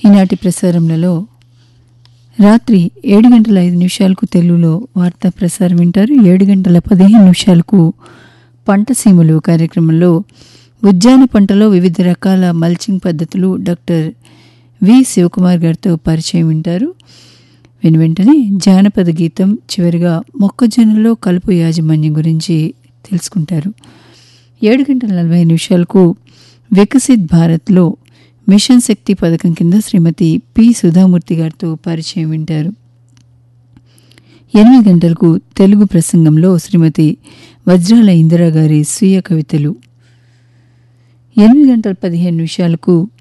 ఈనాటి ప్రసారంలలో రాత్రి ఏడు గంటల ఐదు నిమిషాలకు తెలుగులో వార్తా ప్రసారం వింటారు ఏడు గంటల పదిహేను నిమిషాలకు పంట సీమలు కార్యక్రమంలో ఉద్యాన పంటలో వివిధ రకాల మల్చింగ్ పద్ధతులు డాక్టర్ వి శివకుమార్ గారితో పరిచయం వింటారు విని వెంటనే జానపద గీతం చివరిగా మొక్కజొన్నలో కలుపు యాజమాన్యం గురించి తెలుసుకుంటారు ఏడు గంటల నలభై నిమిషాలకు వికసిత్ భారత్లో మిషన్ శక్తి పథకం కింద శ్రీమతి పి సుధామూర్తి గారితో పరిచయం వింటారు ఎనిమిది గంటలకు తెలుగు ప్రసంగంలో శ్రీమతి వజ్రాల ఇందిరా గారి స్వీయ కవితలు ఎనిమిది గంటల పదిహేను నిమిషాలకు